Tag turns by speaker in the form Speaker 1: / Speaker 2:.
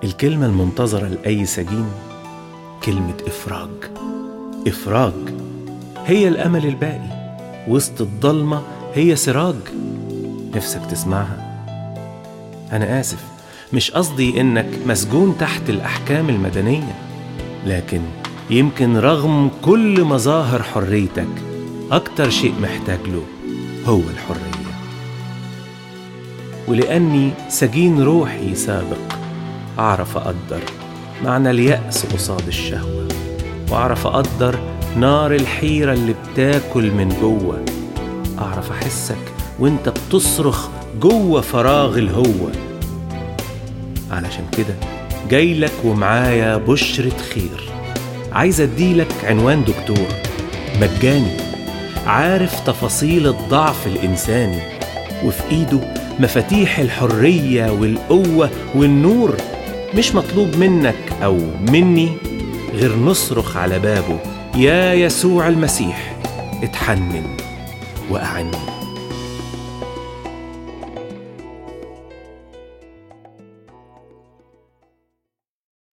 Speaker 1: الكلمة المنتظرة لأي سجين كلمة إفراج إفراج هي الأمل الباقي وسط الضلمة هي سراج نفسك تسمعها أنا آسف مش قصدي إنك مسجون تحت الأحكام المدنية لكن يمكن رغم كل مظاهر حريتك أكتر شيء محتاج له هو الحرية ولأني سجين روحي سابق أعرف أقدر معنى اليأس قصاد الشهوة وأعرف أقدر نار الحيرة اللي بتاكل من جوه أعرف أحسك وانت بتصرخ جوه فراغ الهوة علشان كده جايلك ومعايا بشرة خير عايز اديلك عنوان دكتور مجاني عارف تفاصيل الضعف الإنساني وفي إيده مفاتيح الحرية والقوة والنور مش مطلوب منك أو مني غير نصرخ على بابه يا يسوع المسيح اتحنن وأعني